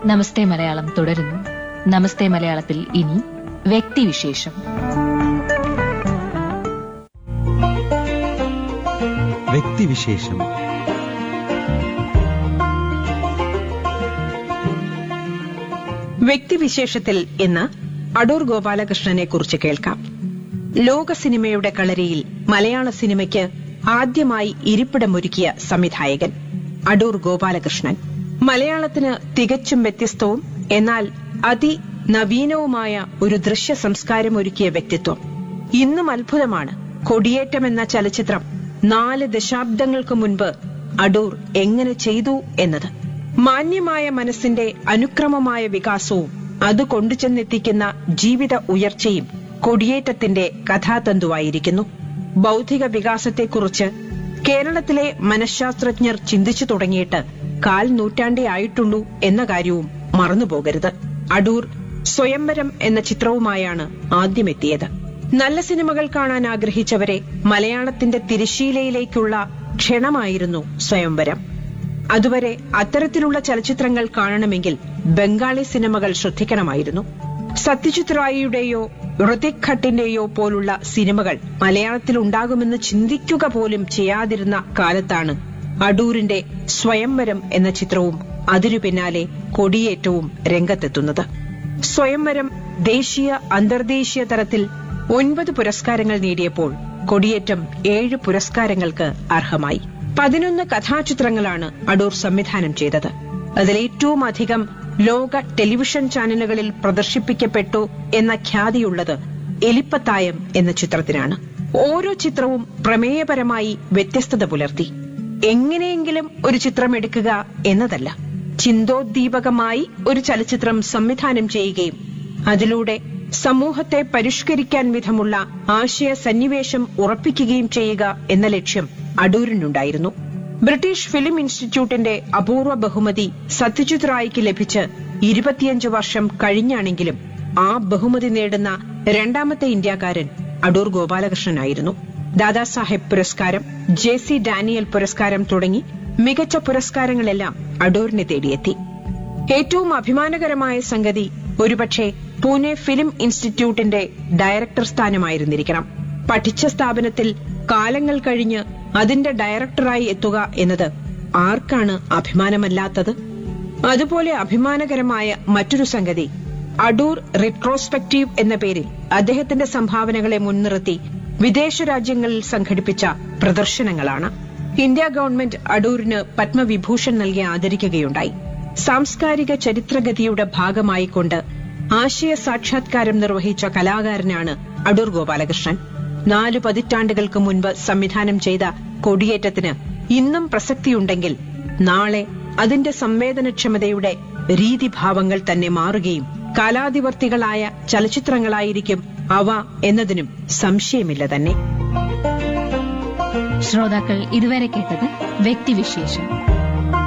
നമസ്തേ മലയാളം തുടരുന്നു നമസ്തേ മലയാളത്തിൽ ഇനി വ്യക്തിവിശേഷം വ്യക്തിവിശേഷം വ്യക്തിവിശേഷത്തിൽ ഇന്ന് അടൂർ ഗോപാലകൃഷ്ണനെ കുറിച്ച് കേൾക്കാം ലോക സിനിമയുടെ കളരിയിൽ മലയാള സിനിമയ്ക്ക് ആദ്യമായി ഇരിപ്പിടമൊരുക്കിയ സംവിധായകൻ അടൂർ ഗോപാലകൃഷ്ണൻ മലയാളത്തിന് തികച്ചും വ്യത്യസ്തവും എന്നാൽ അതിനവീനവുമായ ഒരു ദൃശ്യ സംസ്കാരം ഒരുക്കിയ വ്യക്തിത്വം ഇന്നും അത്ഭുതമാണ് കൊടിയേറ്റം എന്ന ചലച്ചിത്രം നാല് ദശാബ്ദങ്ങൾക്ക് മുൻപ് അടൂർ എങ്ങനെ ചെയ്തു എന്നത് മാന്യമായ മനസ്സിന്റെ അനുക്രമമായ വികാസവും അത് കൊണ്ടുചെന്നെത്തിക്കുന്ന ജീവിത ഉയർച്ചയും കൊടിയേറ്റത്തിന്റെ കഥാതന്തുവായിരിക്കുന്നു ബൗദ്ധിക വികാസത്തെക്കുറിച്ച് കേരളത്തിലെ മനഃശാസ്ത്രജ്ഞർ ചിന്തിച്ചു തുടങ്ങിയിട്ട് കാൽ നൂറ്റാണ്ടേ ആയിട്ടുള്ളൂ എന്ന കാര്യവും മറന്നുപോകരുത് അടൂർ സ്വയംവരം എന്ന ചിത്രവുമായാണ് ആദ്യമെത്തിയത് നല്ല സിനിമകൾ കാണാൻ ആഗ്രഹിച്ചവരെ മലയാളത്തിന്റെ തിരശീലയിലേക്കുള്ള ക്ഷണമായിരുന്നു സ്വയംവരം അതുവരെ അത്തരത്തിലുള്ള ചലച്ചിത്രങ്ങൾ കാണണമെങ്കിൽ ബംഗാളി സിനിമകൾ ശ്രദ്ധിക്കണമായിരുന്നു സത്യജിത് റായിയുടെയോ ഋതിക് ഘട്ടിന്റെയോ പോലുള്ള സിനിമകൾ മലയാളത്തിൽ ഉണ്ടാകുമെന്ന് ചിന്തിക്കുക പോലും ചെയ്യാതിരുന്ന കാലത്താണ് അടൂരിന്റെ സ്വയംവരം എന്ന ചിത്രവും അതിനു പിന്നാലെ കൊടിയേറ്റവും രംഗത്തെത്തുന്നത് സ്വയംവരം ദേശീയ അന്തർദേശീയ തലത്തിൽ ഒൻപത് പുരസ്കാരങ്ങൾ നേടിയപ്പോൾ കൊടിയേറ്റം ഏഴ് പുരസ്കാരങ്ങൾക്ക് അർഹമായി പതിനൊന്ന് കഥാചിത്രങ്ങളാണ് അടൂർ സംവിധാനം ചെയ്തത് അതിലേറ്റവും അധികം ലോക ടെലിവിഷൻ ചാനലുകളിൽ പ്രദർശിപ്പിക്കപ്പെട്ടു എന്ന ഖ്യാതിയുള്ളത് എലിപ്പത്തായം എന്ന ചിത്രത്തിനാണ് ഓരോ ചിത്രവും പ്രമേയപരമായി വ്യത്യസ്തത പുലർത്തി എങ്ങനെയെങ്കിലും ഒരു ചിത്രം എടുക്കുക എന്നതല്ല ചിന്തോദ്ദീപകമായി ഒരു ചലച്ചിത്രം സംവിധാനം ചെയ്യുകയും അതിലൂടെ സമൂഹത്തെ പരിഷ്കരിക്കാൻ വിധമുള്ള ആശയ സന്നിവേശം ഉറപ്പിക്കുകയും ചെയ്യുക എന്ന ലക്ഷ്യം അടൂരിനുണ്ടായിരുന്നു ബ്രിട്ടീഷ് ഫിലിം ഇൻസ്റ്റിറ്റ്യൂട്ടിന്റെ അപൂർവ ബഹുമതി സത്യജിത് റായിക്ക് ലഭിച്ച് ഇരുപത്തിയഞ്ച് വർഷം കഴിഞ്ഞാണെങ്കിലും ആ ബഹുമതി നേടുന്ന രണ്ടാമത്തെ ഇന്ത്യക്കാരൻ അടൂർ ഗോപാലകൃഷ്ണനായിരുന്നു ദാദാസാഹേബ് പുരസ്കാരം ജെ സി ഡാനിയൽ പുരസ്കാരം തുടങ്ങി മികച്ച പുരസ്കാരങ്ങളെല്ലാം അടൂരിനെ തേടിയെത്തി ഏറ്റവും അഭിമാനകരമായ സംഗതി ഒരുപക്ഷെ പൂനെ ഫിലിം ഇൻസ്റ്റിറ്റ്യൂട്ടിന്റെ ഡയറക്ടർ സ്ഥാനമായിരുന്നിരിക്കണം പഠിച്ച സ്ഥാപനത്തിൽ കാലങ്ങൾ കഴിഞ്ഞ് അതിന്റെ ഡയറക്ടറായി എത്തുക എന്നത് ആർക്കാണ് അഭിമാനമല്ലാത്തത് അതുപോലെ അഭിമാനകരമായ മറ്റൊരു സംഗതി അടൂർ റിട്രോസ്പെക്റ്റീവ് എന്ന പേരിൽ അദ്ദേഹത്തിന്റെ സംഭാവനകളെ മുൻനിർത്തി വിദേശ രാജ്യങ്ങളിൽ സംഘടിപ്പിച്ച പ്രദർശനങ്ങളാണ് ഇന്ത്യ ഗവൺമെന്റ് അടൂരിന് പത്മവിഭൂഷൺ നൽകി ആദരിക്കുകയുണ്ടായി സാംസ്കാരിക ചരിത്രഗതിയുടെ ഭാഗമായിക്കൊണ്ട് ആശയ സാക്ഷാത്കാരം നിർവഹിച്ച കലാകാരനാണ് അടൂർ ഗോപാലകൃഷ്ണൻ നാലു പതിറ്റാണ്ടുകൾക്ക് മുൻപ് സംവിധാനം ചെയ്ത കൊടിയേറ്റത്തിന് ഇന്നും പ്രസക്തിയുണ്ടെങ്കിൽ നാളെ അതിന്റെ സംവേദനക്ഷമതയുടെ രീതിഭാവങ്ങൾ തന്നെ മാറുകയും കാലാതിവർത്തികളായ ചലച്ചിത്രങ്ങളായിരിക്കും അവ എന്നതിനും സംശയമില്ല തന്നെ ശ്രോതാക്കൾ ഇതുവരെ കേട്ടത് വ്യക്തിവിശേഷം